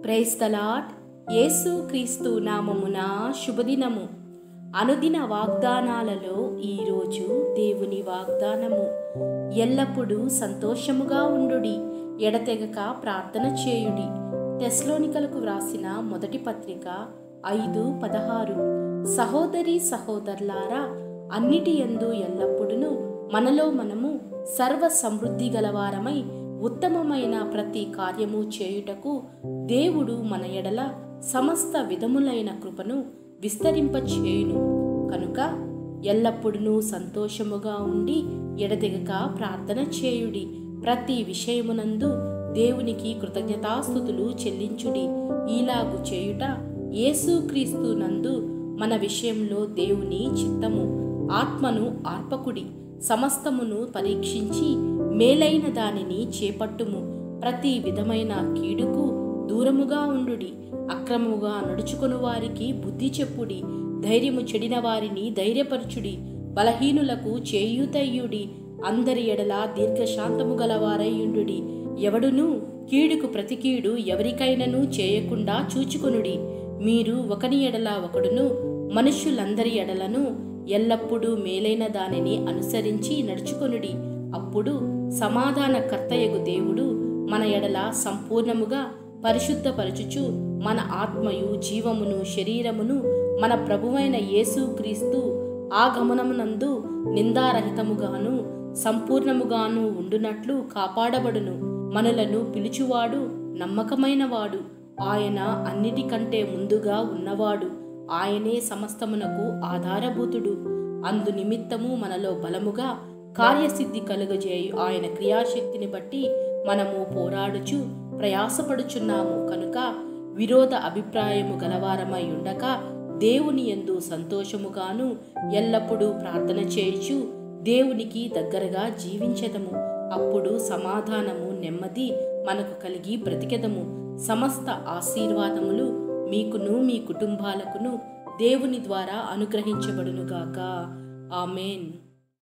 praise తలాట్ యేసు క్రీస్తు నామమున శుభదినము అనుదిన వాగ్దానాలలో ఈరోజు దేవుని వాగ్దానము ఎల్లప్పుడూ సంతోషముగా ఉండుడి ఎడతెగక ప్రార్థన చేయుడి తెస్లోనికలకు వ్రాసిన మొదటి పత్రిక ఐదు పదహారు సహోదరి సహోదరులారా అన్నిటి యందు ఎల్లప్పుడూ మనలో మనము సర్వ సమృద్ధి గలవారమై ఉత్తమమైన ప్రతి కార్యము చేయుటకు దేవుడు మన ఎడల సమస్త విధములైన కృపను విస్తరింపచేయును కనుక ఎల్లప్పుడూ సంతోషముగా ఉండి ఎడతెగక ప్రార్థన చేయుడి ప్రతి విషయమునందు దేవునికి కృతజ్ఞతాస్థుతులు చెల్లించుడి ఈలాగు చేయుట యేసుక్రీస్తు నందు మన విషయంలో దేవుని చిత్తము ఆత్మను ఆర్పకుడి సమస్తమును పరీక్షించి మేలైన దానిని చేపట్టుము ప్రతి విధమైన కీడుకు దూరముగా ఉండుడి అక్రముగా నడుచుకుని వారికి బుద్ధి చెప్పుడి ధైర్యము చెడిన వారిని ధైర్యపరచుడి బలహీనులకు చేయూతయ్యుడి అందరి ఎడల దీర్ఘశాంతము గలవారయ్యుండుడి ఎవడును కీడుకు ప్రతి కీడు ఎవరికైనను చేయకుండా చూచుకొనుడి మీరు ఒకని ఎడల ఒకడును మనుష్యులందరి ఎడలను ఎల్లప్పుడూ మేలైన దానిని అనుసరించి నడుచుకొనుడి అప్పుడు సమాధానకర్తయగు దేవుడు మన ఎడల సంపూర్ణముగా పరిశుద్ధపరచుచు మన ఆత్మయు జీవమును శరీరమును మన ప్రభువైన యేసుక్రీస్తు ఆగమనమునందు నిందారహితముగాను సంపూర్ణముగాను ఉండునట్లు కాపాడబడును మనలను పిలుచువాడు నమ్మకమైనవాడు ఆయన అన్నిటికంటే ముందుగా ఉన్నవాడు ఆయనే సమస్తమునకు ఆధారభూతుడు అందు నిమిత్తము మనలో బలముగా కార్యసిద్ధి కలుగజేయు ఆయన క్రియాశక్తిని బట్టి మనము పోరాడుచు ప్రయాసపడుచున్నాము కనుక విరోధ అభిప్రాయము గలవారమై ఉండక దేవుని ఎందు సంతోషముగాను ఎల్లప్పుడూ ప్రార్థన చేయుచు దేవునికి దగ్గరగా జీవించెదము అప్పుడు సమాధానము నెమ్మది మనకు కలిగి బ్రతికెదము సమస్త ఆశీర్వాదములు మీకును మీ కుటుంబాలకును దేవుని ద్వారా అనుగ్రహించబడునుగాక ఆమెన్